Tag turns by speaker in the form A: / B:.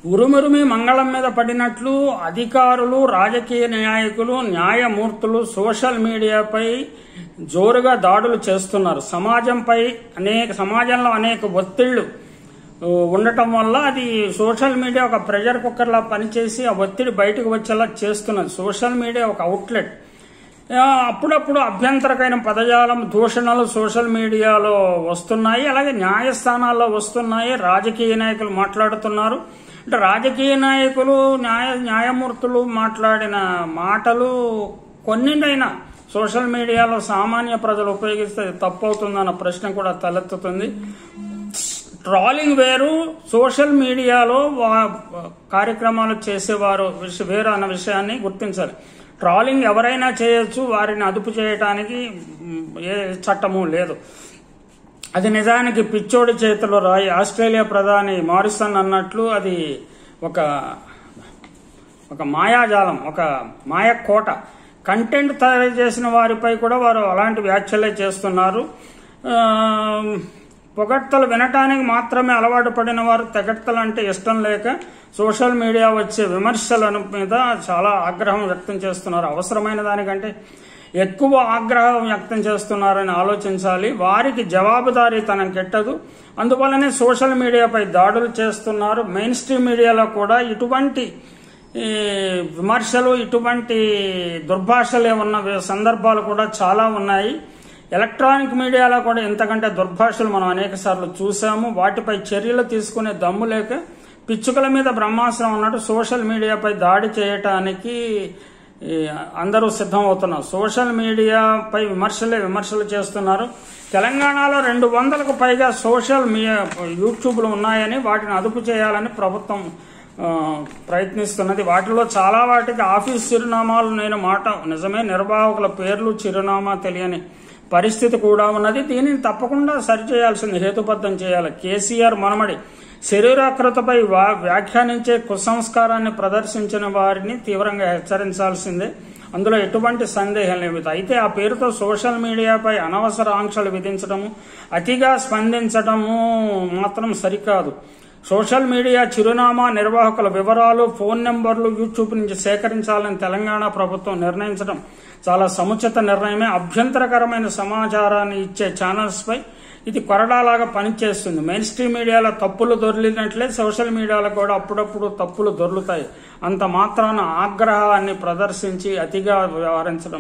A: ఉరుమురుమి మంగళం మీద పడినట్లు అధికారులు రాజకీయ నాయకులు న్యాయమూర్తులు సోషల్ మీడియాపై జోరుగా దాడులు చేస్తున్నారు సమాజంపై అనేక సమాజంలో అనేక ఒత్తిళ్లు ఆ, ఉండటం వల్ల అది సోషల్ మీడియా ఒక ప్రెషర్ కుక్కర్లా పనిచేసి ఆ ఒత్తిడి బయటకు వచ్చేలా చేస్తున్నది సోషల్ మీడియా ఒక అవుట్లెట్ ఆ, అప్పుడప్పుడు అభ్యంతరకైన పదజాలం దూషణలు సోషల్ మీడియాలో వస్తున్నాయి అలాగే న్యాయస్థానాల్లో వస్తున్నాయి రాజకీయ నాయకులు మాట్లాడుతున్నారు అంటే రాజకీయ నాయకులు న్యాయ న్యాయమూర్తులు మాట్లాడిన మాటలు కొన్నింటైనా సోషల్ మీడియాలో సామాన్య ప్రజలు ఉపయోగిస్తే తప్పు అవుతుందన్న ప్రశ్న కూడా తలెత్తుతుంది ట్రాలింగ్ వేరు సోషల్ మీడియాలో వా- కార్యక్రమాలు చేసేవారు విష- వేరు అన్న విషయాన్ని గుర్తించాలి ట్రాలింగ్ ఎవరైనా చేయొచ్చు వారిని అదుపు చేయటానికి మ్, ఏ చట్టము లేదు అది నిజానికి పిచ్చోడి చేతిలో రాయి ఆస్ట్రేలియా ప్రధాని మారిసన్ అన్నట్లు అది ఒక ఒక మాయాజాలం ఒక మాయ కోట కంటెంట్ తయారు చేసిన వారిపై కూడా వారు అలాంటి వ్యాఖ్యలే చేస్తున్నారు ఆ, పొగడ్తలు వినటానికి మాత్రమే అలవాటు పడిన వారు తెగడ్తలు అంటే ఇష్టం లేక సోషల్ మీడియా వచ్చే విమర్శల మీద చాలా ఆగ్రహం వ్యక్తం చేస్తున్నారు అవసరమైన దానికంటే ఎక్కువ ఆగ్రహం వ్యక్తం చేస్తున్నారని ఆలోచించాలి వారికి జవాబుదారీతనం కెట్టదు అందువల్లనే సోషల్ మీడియాపై దాడులు చేస్తున్నారు మెయిన్ స్ట్రీమ్ మీడియాలో కూడా ఇటువంటి ఈ విమర్శలు ఇటువంటి దుర్భాషలు ఉన్న సందర్భాలు కూడా చాలా ఉన్నాయి ఎలక్ట్రానిక్ మీడియాలో కూడా ఇంతకంటే దుర్భాషలు మనం అనేక సార్లు చూసాము వాటిపై చర్యలు తీసుకునే దమ్ము లేక పిచ్చుకల మీద బ్రహ్మాస్త్రం ఉన్నట్టు సోషల్ మీడియాపై దాడి చేయటానికి ఈ అందరూ సిద్ధం అవుతున్నారు సోషల్ మీడియాపై విమర్శలే విమర్శలు చేస్తున్నారు తెలంగాణలో రెండు వందలకు పైగా సోషల్ మీడియా యూట్యూబ్లు ఉన్నాయని వాటిని అదుపు చేయాలని ప్రభుత్వం ఆ, ప్రయత్నిస్తున్నది వాటిలో చాలా వాటికి ఆఫీస్ చిరునామాలు నేను మాట నిజమే నిర్వాహకుల పేర్లు చిరునామా తెలియని పరిస్థితి కూడా ఉన్నది దీనిని తప్పకుండా సరిచేయాల్సింది హేతుబద్ధం చేయాలి కేసీఆర్ మనమడి శరీరాకృతపై వా- వ్యాఖ్యానించే కుసంస్కారాన్ని ప్రదర్శించిన వారిని తీవ్రంగా హెచ్చరించాల్సిందే అందులో ఎటువంటి సందేహం లేదు అయితే ఆ పేరుతో సోషల్ మీడియాపై అనవసర ఆంక్షలు విధించడము అతిగా స్పందించడము మాత్రం సరికాదు సోషల్ మీడియా చిరునామా నిర్వాహకుల వివరాలు ఫోన్ నెంబర్లు యూట్యూబ్ నుంచి సేకరించాలని తెలంగాణ ప్రభుత్వం నిర్ణయించడం చాలా సముచిత నిర్ణయమే అభ్యంతరకరమైన సమాచారాన్ని ఇచ్చే ఛానల్స్ పై ఇది కొరడాలాగా పనిచేస్తుంది మెయిన్ స్ట్రీమ్ మీడియాలో తప్పులు దొరికినట్లే సోషల్ మీడియాలో కూడా అప్పుడప్పుడు తప్పులు దొర్లుతాయి అంత మాత్రాన ఆగ్రహాన్ని ప్రదర్శించి అతిగా వ్యవహరించడం